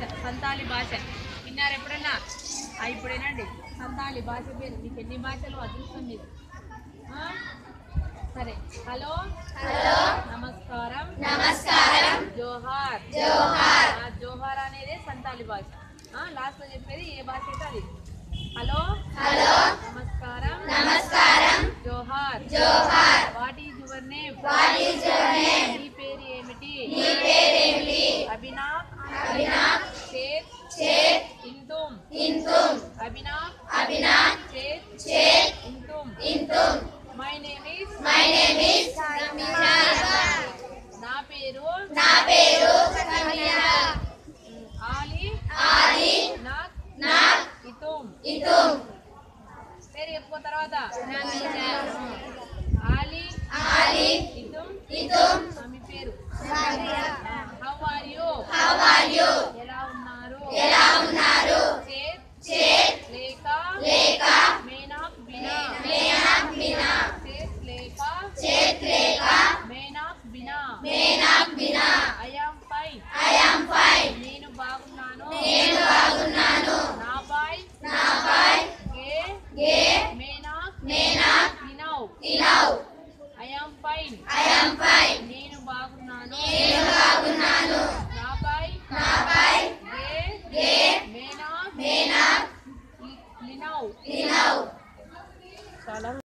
సంతాలి భాష విన్నారు ఎప్పుడన్నా ఆ, ఇప్పుడు వినండి సంతాలి భాష పేరు మీకు ఎన్ని భాషలు అదృష్టం మీరు ఆ? సరే హలో హలో నమస్కారం నమస్కారం జోహార్ జోహార్ జోహార్ అనేది సంతాలి భాష లాస్ట్ లో చెప్పేది ఏ భాష అయితే అది హలో హలో నమస్కారం నమస్కారం జోహార్ జోహార్ what is your name what is your name నీ పేరు ఏమిటి నీ పేరు ఏమిటి అభినవ్ అభినవ్ చేత్ చేత్ ఇంతుమ్ ఇంతుమ్ అభినవ్ అభినవ్ చేత్ చేత్ ఇంతుమ్ ఇంతుమ్ my name is my name is